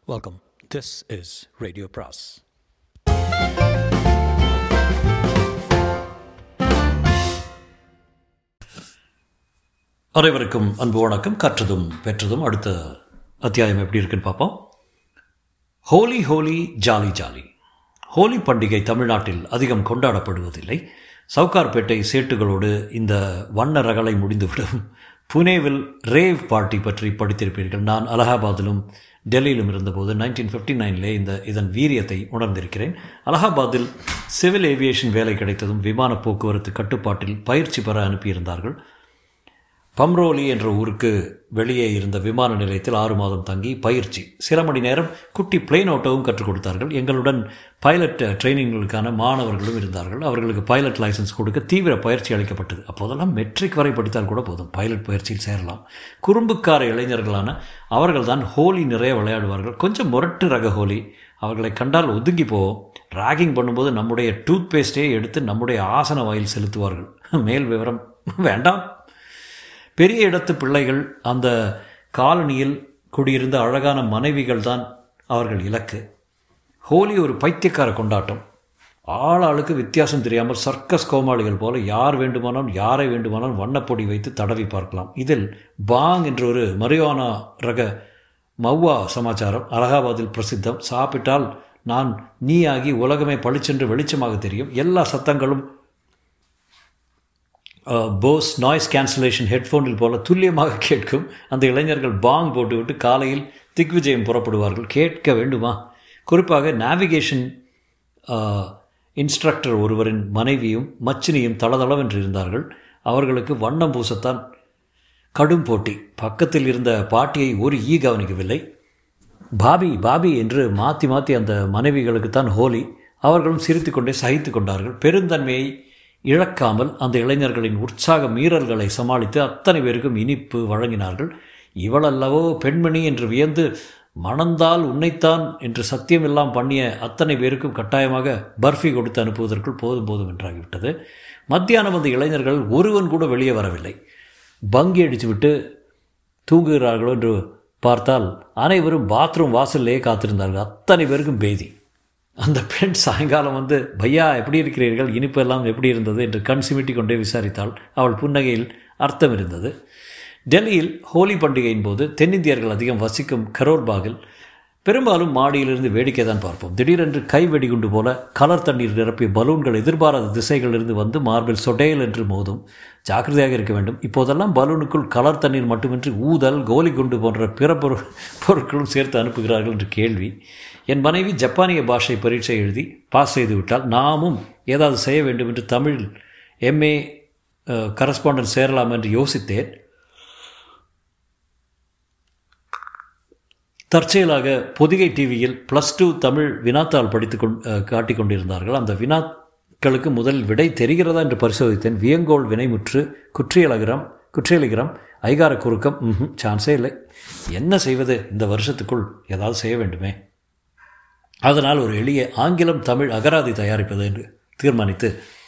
Welcome. This is Radio Pras. அனைவருக்கும் அன்பு வணக்கம் கற்றதும் பெற்றதும் அடுத்த அத்தியாயம் எப்படி இருக்குன்னு பார்ப்போம் ஹோலி ஹோலி ஜாலி ஜாலி ஹோலி பண்டிகை தமிழ்நாட்டில் அதிகம் கொண்டாடப்படுவதில்லை சவுகார்பேட்டை சேட்டுகளோடு இந்த வண்ண ரகளை முடிந்துவிடும் புனேவில் ரேவ் பார்ட்டி பற்றி படித்திருப்பீர்கள் நான் அலகாபாத்திலும் டெல்லியிலும் இருந்தபோது நைன்டீன் ஃபிஃப்டி நைனிலே இந்த இதன் வீரியத்தை உணர்ந்திருக்கிறேன் அலகாபாத்தில் சிவில் ஏவியேஷன் வேலை கிடைத்ததும் விமான போக்குவரத்து கட்டுப்பாட்டில் பயிற்சி பெற அனுப்பியிருந்தார்கள் பம்ரோலி என்ற ஊருக்கு வெளியே இருந்த விமான நிலையத்தில் ஆறு மாதம் தங்கி பயிற்சி சில மணி நேரம் குட்டி பிளேன் ஓட்டவும் கற்றுக் கொடுத்தார்கள் எங்களுடன் பைலட் ட்ரைனிங்களுக்கான மாணவர்களும் இருந்தார்கள் அவர்களுக்கு பைலட் லைசன்ஸ் கொடுக்க தீவிர பயிற்சி அளிக்கப்பட்டது அப்போதெல்லாம் மெட்ரிக் வரை படித்தால் கூட போதும் பைலட் பயிற்சியில் சேரலாம் குறும்புக்கார இளைஞர்களான அவர்கள் தான் ஹோலி நிறைய விளையாடுவார்கள் கொஞ்சம் முரட்டு ரக ஹோலி அவர்களை கண்டால் ஒதுங்கி போவோம் ராகிங் பண்ணும்போது நம்முடைய டூத் பேஸ்டே எடுத்து நம்முடைய ஆசன வாயில் செலுத்துவார்கள் மேல் விவரம் வேண்டாம் பெரிய இடத்து பிள்ளைகள் அந்த காலனியில் குடியிருந்த அழகான மனைவிகள் தான் அவர்கள் இலக்கு ஹோலி ஒரு பைத்தியக்கார கொண்டாட்டம் ஆளாளுக்கு வித்தியாசம் தெரியாமல் சர்க்கஸ் கோமாளிகள் போல யார் வேண்டுமானாலும் யாரை வேண்டுமானாலும் வண்ணப்பொடி வைத்து தடவி பார்க்கலாம் இதில் பாங் என்ற ஒரு மரியானா ரக மவ்வா சமாச்சாரம் அலகாபாத்தில் பிரசித்தம் சாப்பிட்டால் நான் நீ ஆகி உலகமே பளிச்சென்று வெளிச்சமாக தெரியும் எல்லா சத்தங்களும் போஸ் நாய்ஸ் கேன்சலேஷன் ஹெட்ஃபோனில் போல துல்லியமாக கேட்கும் அந்த இளைஞர்கள் பாங் போட்டுவிட்டு காலையில் திக்விஜயம் புறப்படுவார்கள் கேட்க வேண்டுமா குறிப்பாக நேவிகேஷன் இன்ஸ்ட்ரக்டர் ஒருவரின் மனைவியும் மச்சினியும் தளதளவென்று இருந்தார்கள் அவர்களுக்கு வண்ணம் பூசத்தான் கடும் போட்டி பக்கத்தில் இருந்த பாட்டியை ஒரு ஈ கவனிக்கவில்லை பாபி பாபி என்று மாற்றி மாற்றி அந்த மனைவிகளுக்குத்தான் ஹோலி அவர்களும் சிரித்துக்கொண்டே சகித்து கொண்டார்கள் பெருந்தன்மையை இழக்காமல் அந்த இளைஞர்களின் உற்சாக மீறல்களை சமாளித்து அத்தனை பேருக்கும் இனிப்பு வழங்கினார்கள் இவளல்லவோ பெண்மணி என்று வியந்து மணந்தால் உன்னைத்தான் என்று சத்தியமெல்லாம் பண்ணிய அத்தனை பேருக்கும் கட்டாயமாக பர்ஃபி கொடுத்து அனுப்புவதற்குள் போதும் போதும் என்றாகிவிட்டது மத்தியானம் அந்த இளைஞர்கள் ஒருவன் கூட வெளியே வரவில்லை பங்கி அடித்துவிட்டு தூங்குகிறார்களோ என்று பார்த்தால் அனைவரும் பாத்ரூம் வாசல்லையே காத்திருந்தார்கள் அத்தனை பேருக்கும் பேதி அந்த பெண் சாயங்காலம் வந்து பையா எப்படி இருக்கிறீர்கள் இனிப்பு எல்லாம் எப்படி இருந்தது என்று கண் சிமிட்டி கொண்டே விசாரித்தாள் அவள் புன்னகையில் அர்த்தம் இருந்தது டெல்லியில் ஹோலி பண்டிகையின் போது தென்னிந்தியர்கள் அதிகம் வசிக்கும் கரோல்பாகில் பெரும்பாலும் மாடியிலிருந்து வேடிக்கை தான் பார்ப்போம் திடீரென்று கை வெடிகுண்டு போல கலர் தண்ணீர் நிரப்பிய பலூன்கள் எதிர்பாராத திசைகளிலிருந்து வந்து மார்பில் சொடையல் என்று மோதும் ஜாக்கிரதையாக இருக்க வேண்டும் இப்போதெல்லாம் பலூனுக்குள் கலர் தண்ணீர் மட்டுமின்றி ஊதல் கோலி குண்டு போன்ற பிற பொருள் பொருட்களும் சேர்த்து அனுப்புகிறார்கள் என்று கேள்வி என் மனைவி ஜப்பானிய பாஷை பரீட்சை எழுதி பாஸ் செய்து விட்டால் நாமும் ஏதாவது செய்ய வேண்டும் என்று தமிழில் எம்ஏ கரஸ்பாண்டன்ட் சேரலாம் என்று யோசித்தேன் தற்செயலாக பொதிகை டிவியில் ப்ளஸ் டூ தமிழ் வினாத்தாள் படித்து கொண் காட்டிக் கொண்டிருந்தார்கள் அந்த வினாக்களுக்கு முதல் விடை தெரிகிறதா என்று பரிசோதித்தேன் வியங்கோள் வினைமுற்று குற்றியலகரம் குற்றியலிகரம் ஐகார குறுக்கம் சான்ஸே இல்லை என்ன செய்வது இந்த வருஷத்துக்குள் ஏதாவது செய்ய வேண்டுமே அதனால் ஒரு எளிய ஆங்கிலம் தமிழ் அகராதி தயாரிப்பது என்று தீர்மானித்து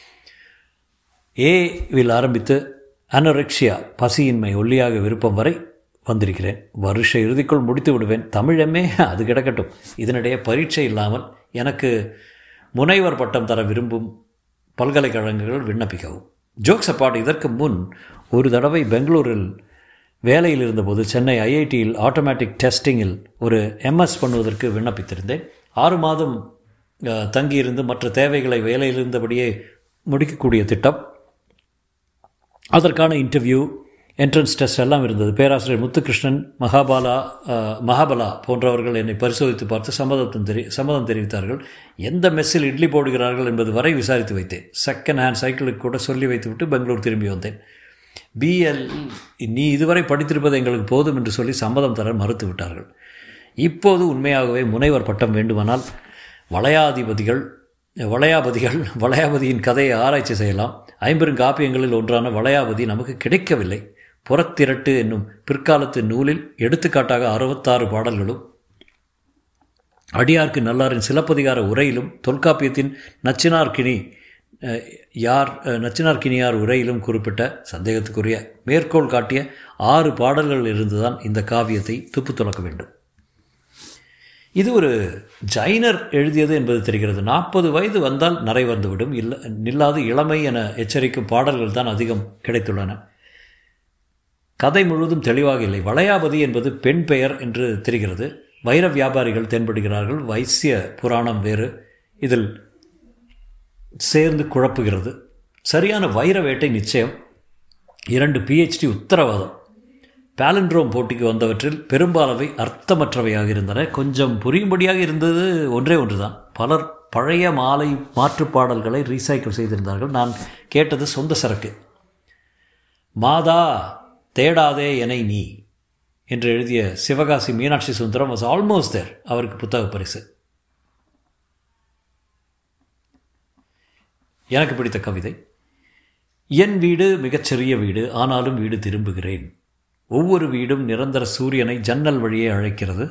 ஏவில் ஆரம்பித்து அனரெக்ஷியா பசியின்மை ஒல்லியாக விருப்பம் வரை வந்திருக்கிறேன் வருஷ இறுதிக்குள் முடித்து விடுவேன் தமிழமே அது கிடக்கட்டும் இதனிடையே பரீட்சை இல்லாமல் எனக்கு முனைவர் பட்டம் தர விரும்பும் பல்கலைக்கழகங்கள் விண்ணப்பிக்கவும் ஜோக்ஸ் அப்பாட் இதற்கு முன் ஒரு தடவை பெங்களூரில் வேலையில் இருந்தபோது சென்னை ஐஐடியில் ஆட்டோமேட்டிக் டெஸ்டிங்கில் ஒரு எம்எஸ் பண்ணுவதற்கு விண்ணப்பித்திருந்தேன் ஆறு மாதம் தங்கியிருந்து மற்ற தேவைகளை வேலையில் இருந்தபடியே முடிக்கக்கூடிய திட்டம் அதற்கான இன்டர்வியூ என்ட்ரன்ஸ் டெஸ்ட் எல்லாம் இருந்தது பேராசிரியர் முத்துகிருஷ்ணன் மகாபாலா மகாபலா போன்றவர்கள் என்னை பரிசோதித்து பார்த்து சம்மதம் தெரி சம்மதம் தெரிவித்தார்கள் எந்த மெஸ்ஸில் இட்லி போடுகிறார்கள் என்பது வரை விசாரித்து வைத்தேன் செகண்ட் ஹேண்ட் சைக்கிளுக்கு கூட சொல்லி வைத்துவிட்டு பெங்களூர் திரும்பி வந்தேன் பிஎல் நீ இதுவரை படித்திருப்பது எங்களுக்கு போதும் என்று சொல்லி சம்மதம் தர மறுத்து விட்டார்கள் இப்போது உண்மையாகவே முனைவர் பட்டம் வேண்டுமானால் வளையாதிபதிகள் வளையாபதிகள் வளையாபதியின் கதையை ஆராய்ச்சி செய்யலாம் ஐம்பெருங்காப்பியங்களில் ஒன்றான வளையாபதி நமக்கு கிடைக்கவில்லை புறத்திரட்டு என்னும் பிற்காலத்து நூலில் எடுத்துக்காட்டாக அறுபத்தாறு பாடல்களும் அடியார்க்கு நல்லாரின் சிலப்பதிகார உரையிலும் தொல்காப்பியத்தின் நச்சினார்கினி அஹ், யார் அஹ், நச்சினார்கினியார் உரையிலும் குறிப்பிட்ட சந்தேகத்துக்குரிய மேற்கோள் காட்டிய ஆறு பாடல்கள் இருந்துதான் இந்த காவியத்தை துப்பு துலக்க வேண்டும் இது ஒரு ஜைனர் எழுதியது என்பது தெரிகிறது நாற்பது வயது வந்தால் நிறை வந்துவிடும் இல்ல நில்லாது இளமை என எச்சரிக்கும் பாடல்கள் தான் அதிகம் கிடைத்துள்ளன கதை முழுவதும் தெளிவாக இல்லை வளையாபதி என்பது பெண் பெயர் என்று தெரிகிறது வைர வியாபாரிகள் தென்படுகிறார்கள் வைசிய புராணம் வேறு இதில் சேர்ந்து குழப்புகிறது சரியான வைர வேட்டை நிச்சயம் இரண்டு பிஹெச்டி உத்தரவாதம் பேலண்ட்ரோம் போட்டிக்கு வந்தவற்றில் பெரும்பாலவை அர்த்தமற்றவையாக இருந்தன கொஞ்சம் புரியும்படியாக இருந்தது ஒன்றே ஒன்றுதான் பலர் பழைய மாலை மாற்றுப் பாடல்களை ரீசைக்கிள் செய்திருந்தார்கள் நான் கேட்டது சொந்த சரக்கு மாதா தேடாதே எனை நீ என்று எழுதிய Sivakasi Meenakshi Sundaram was almost there அவருக்கு புத்தக பரிசு எனக்கு பிடித்த கவிதை என் வீடு மிகச்சிறிய வீடு ஆனாலும் வீடு திரும்புகிறேன் ஒவ்வொரு வீடும் நிரந்தர சூரியனை ஜன்னல் வழியே அழைக்கிறது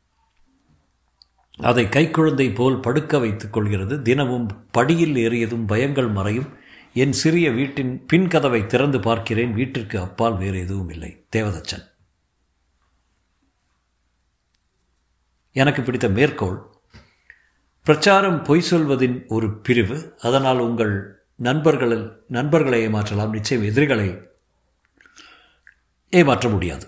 அதை கைக்குழந்தை போல் படுக்க வைத்துக் கொள்கிறது தினமும் படியில் ஏறியதும் பயங்கள் மறையும் என் சிறிய வீட்டின் பின்கதவை திறந்து பார்க்கிறேன் வீட்டிற்கு அப்பால் வேறு எதுவும் இல்லை தேவதச்சன் எனக்கு பிடித்த மேற்கோள் பிரச்சாரம் பொய் சொல்வதின் ஒரு பிரிவு அதனால் உங்கள் நண்பர்களில் நண்பர்களை ஏமாற்றலாம் நிச்சயம் எதிரிகளை ஏமாற்ற முடியாது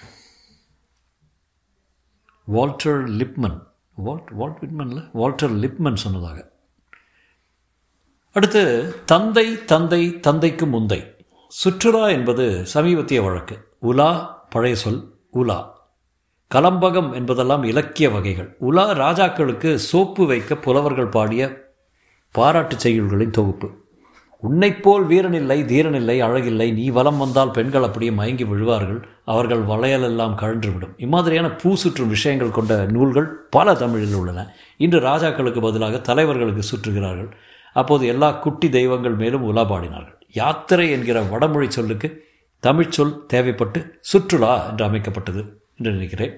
வால்டர் லிப்மன் வால்ட் வால்ட் விட்மன்ல வால்டர் லிப்மன் சொன்னதாக அடுத்து தந்தை தந்தை தந்தைக்கு முந்தை சுற்றுலா என்பது சமீபத்திய வழக்கு உலா பழைய சொல் உலா கலம்பகம் என்பதெல்லாம் இலக்கிய வகைகள் உலா ராஜாக்களுக்கு சோப்பு வைக்க புலவர்கள் பாடிய பாராட்டுச் செய்யுள்களின் தொகுப்பு உன்னைப்போல் வீரனில்லை தீரனில்லை அழகில்லை நீ வலம் வந்தால் பெண்கள் அப்படியே மயங்கி விழுவார்கள் அவர்கள் வளையலெல்லாம் கழன்றுவிடும் இம்மாதிரியான பூ சுற்றும் விஷயங்கள் கொண்ட நூல்கள் பல தமிழில் உள்ளன இன்று ராஜாக்களுக்கு பதிலாக தலைவர்களுக்கு சுற்றுகிறார்கள் அப்போது எல்லா குட்டி தெய்வங்கள் மேலும் உலா பாடினார்கள் யாத்திரை என்கிற வடமொழி சொல்லுக்கு தமிழ்ச் சொல் தேவைப்பட்டு சுற்றுலா என்று அமைக்கப்பட்டது என்று நினைக்கிறேன்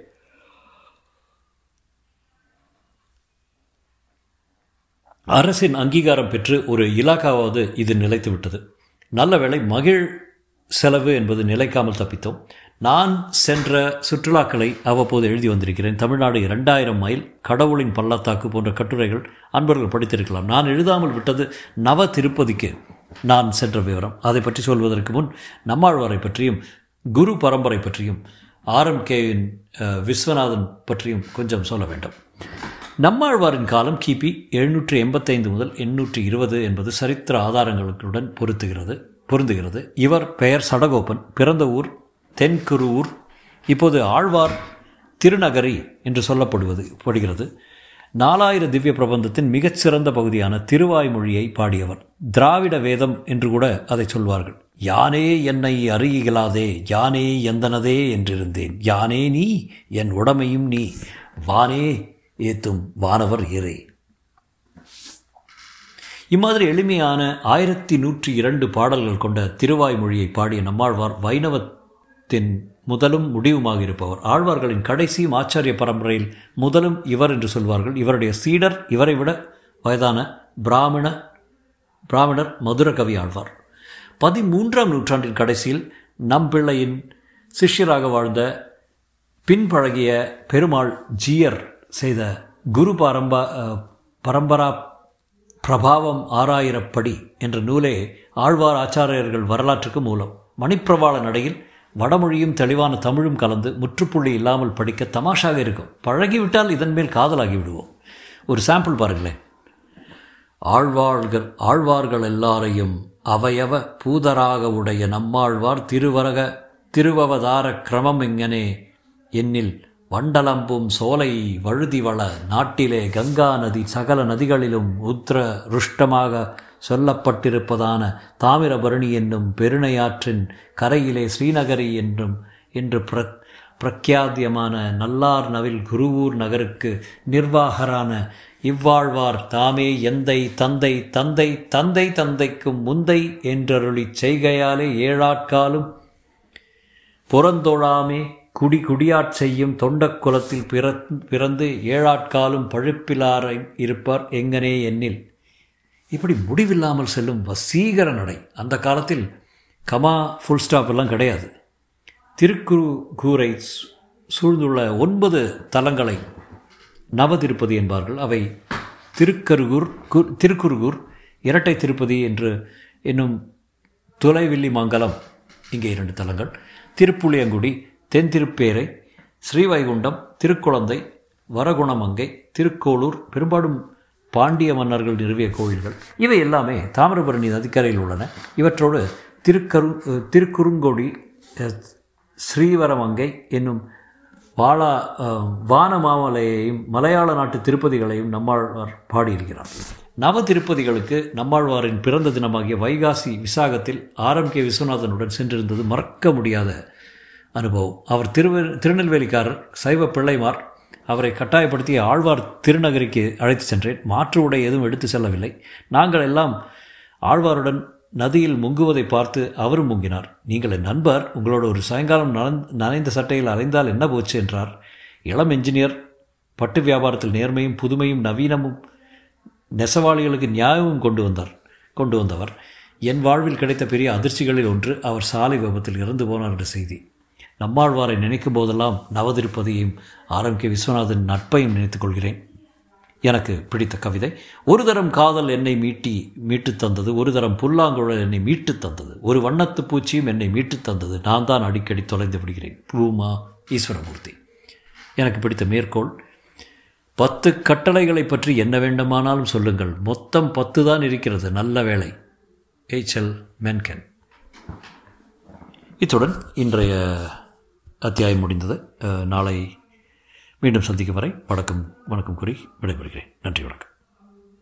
அரசின் அங்கீகாரம் பெற்று ஒரு இலாக்காவது இது நிலைத்து விட்டது நல்ல வேளை மகிழ் செலவு என்பது நிலைக்காமல் தப்பித்தோம் நான் சென்ற சுற்றுலாக்களை அவ்வப்போது எழுதி வந்திருக்கிறேன் தமிழ்நாடு இரண்டாயிரம் மைல் கடவுளின் பள்ளத்தாக்கு போன்ற கட்டுரைகள் அன்பர்கள் படித்திருக்கலாம் நான் எழுதாமல் விட்டது நவ திருப்பதிக்கு நான் சென்ற விவரம் அதை பற்றி சொல்வதற்கு முன் நம்மாழ்வாரை பற்றியும் குரு பரம்பரை பற்றியும் ஆர்எம்கேவின் விஸ்வநாதன் பற்றியும் கொஞ்சம் சொல்ல வேண்டும் நம்மாழ்வாரின் காலம் கிபி எழுநூற்றி எண்பத்தைந்து முதல் எண்ணூற்றி இருபது என்பது சரித்திர ஆதாரங்களுடன் பொருத்துகிறது பொருந்துகிறது இவர் பெயர் சடகோபன் பிறந்த ஊர் தென்குருவூர் இப்போது ஆழ்வார் திருநகரி என்று சொல்லப்படுவது படுகிறது நாலாயிர திவ்ய பிரபந்தத்தின் மிகச்சிறந்த பகுதியான திருவாய்மொழியை பாடியவர் திராவிட வேதம் என்று கூட அதை சொல்வார்கள் யானே என்னை அறியலாதே யானே எந்தனதே என்றிருந்தேன் யானே நீ என் உடமையும் நீ வானே ஏத்தும் வானவர் ஏறே இம்மாதிரி எளிமையான ஆயிரத்தி நூற்றி இரண்டு பாடல்கள் கொண்ட திருவாய்மொழியை பாடிய நம்மாழ்வார் வைணவத்தின் முதலும் முடிவுமாக இருப்பவர் ஆழ்வார்களின் கடைசியும் ஆச்சாரிய பரம்பரையில் முதலும் இவர் என்று சொல்வார்கள் இவருடைய சீடர் இவரை விட வயதான பிராமண பிராமணர் மதுர கவி ஆழ்வார் பதிமூன்றாம் நூற்றாண்டின் கடைசியில் நம்பிள்ளையின் சிஷ்யராக வாழ்ந்த பின்பழகிய பெருமாள் ஜீயர் செய்த குரு பரம்பா பரம்பரா பிரபாவம் ஆறாயிரப்படி என்ற நூலே ஆழ்வார் ஆச்சாரியர்கள் வரலாற்றுக்கு மூலம் மணிப்பிரவாள நடையில் வடமொழியும் தெளிவான தமிழும் கலந்து முற்றுப்புள்ளி இல்லாமல் படிக்க தமாஷாக இருக்கும் பழகிவிட்டால் இதன் மேல் காதலாகி விடுவோம் ஒரு சாம்பிள் பாருங்களேன் ஆழ்வார்கள் ஆழ்வார்கள் எல்லாரையும் அவயவ பூதராக உடைய நம்மாழ்வார் திருவரக திருவவதார கிரமம் எங்கனே என்னில் வண்டலம்பும் சோலை வழுதிவள நாட்டிலே கங்கா நதி சகல நதிகளிலும் உத்ர ருஷ்டமாக சொல்லப்பட்டிருப்பதான தாமிரபரணி என்னும் பெருணையாற்றின் கரையிலே ஸ்ரீநகரி என்றும் என்று பிர பிரக்யாத்தியமான நல்லார் நவில் குருவூர் நகருக்கு நிர்வாகரான இவ்வாழ்வார் தாமே எந்தை தந்தை தந்தை தந்தை தந்தைக்கும் முந்தை என்றருளி செய்கையாலே ஏழாட்காலும் புறந்தொழாமே குடி குடியாட் செய்யும் தொண்டக் குலத்தில் பிற பிறந்து ஏழாட்காலும் பழுப்பிலாரை இருப்பார் எங்கனே எண்ணில் இப்படி முடிவில்லாமல் செல்லும் வசீகர நடை அந்த காலத்தில் கமா ஃபுல் ஸ்டாப் எல்லாம் கிடையாது திருக்குறு கூரை சூழ்ந்துள்ள ஒன்பது தலங்களை நவ திருப்பதி என்பார்கள் அவை திருக்கருகூர் கு- திருக்குருகூர் இரட்டை திருப்பதி என்று என்னும் துளைவில்லி மங்கலம் இங்கே இரண்டு தலங்கள் திருப்புளியங்குடி தென் திருப்பேரை ஸ்ரீவைகுண்டம் திருக்குழந்தை வரகுணமங்கை திருக்கோளூர் பெரும்பாலும் பாண்டிய மன்னர்கள் நிறுவிய கோயில்கள் இவை எல்லாமே தாமிரபரணி நதிக்கரையில் உள்ளன இவற்றோடு திருக்கரு திருக்குறுங்கோடி அஹ், ஸ்ரீவரமங்கை என்னும் வாழா அஹ், வானமாமலையையும் மலையாள நாட்டு திருப்பதிகளையும் நம்மாழ்வார் பாடியிருக்கிறார் நவ திருப்பதிகளுக்கு நம்மாழ்வாரின் பிறந்த தினமாகிய வைகாசி விசாகத்தில் ஆரம் கே விஸ்வநாதனுடன் சென்றிருந்தது மறக்க முடியாத அனுபவம் அவர் திருவ திருநெல்வேலிக்காரர் சைவ பிள்ளைமார் அவரை கட்டாயப்படுத்தி ஆழ்வார் திருநகரிக்கு அழைத்து சென்றேன் மாற்று உடை எதுவும் எடுத்து செல்லவில்லை நாங்கள் எல்லாம் ஆழ்வாருடன் நதியில் முங்குவதை பார்த்து அவரும் முங்கினார் நீங்கள் என் நண்பர் உங்களோட ஒரு சாயங்காலம் நனந்- நனைந்த சட்டையில் அலைந்தால் என்ன போச்சு என்றார் இளம் என்ஜினியர் பட்டு வியாபாரத்தில் நேர்மையும் புதுமையும் நவீனமும் நெசவாளிகளுக்கு நியாயமும் கொண்டு வந்தார் கொண்டு வந்தவர் என் வாழ்வில் கிடைத்த பெரிய அதிர்ச்சிகளில் ஒன்று அவர் சாலை விபத்தில் இறந்து போனார் என்ற செய்தி நம்மாழ்வாரை நினைக்கும் போதெல்லாம் நவதிருப்பதியையும் ஆரம் கே விஸ்வநாதன் நட்பையும் நினைத்துக் கொள்கிறேன் எனக்கு பிடித்த கவிதை ஒரு தரம் காதல் என்னை மீட்டி மீட்டுத் தந்தது ஒரு தரம் புல்லாங்குழல் என்னை மீட்டுத் தந்தது ஒரு வண்ணத்து பூச்சியும் என்னை மீட்டுத் தந்தது நான் தான் அடிக்கடி தொலைந்து விடுகிறேன் பூமா ஈஸ்வரமூர்த்தி எனக்கு பிடித்த மேற்கோள் பத்து கட்டளைகளை பற்றி என்ன வேண்டுமானாலும் சொல்லுங்கள் மொத்தம் பத்து தான் இருக்கிறது நல்ல வேலை ஏச்சல் மென்கென் இத்துடன் இன்றைய அத்தியாயம் முடிந்தது அஹ், நாளை மீண்டும் சந்திக்கும் வரை வணக்கம் வணக்கம் கூறி விடைபெறுகிறேன் நன்றி வணக்கம்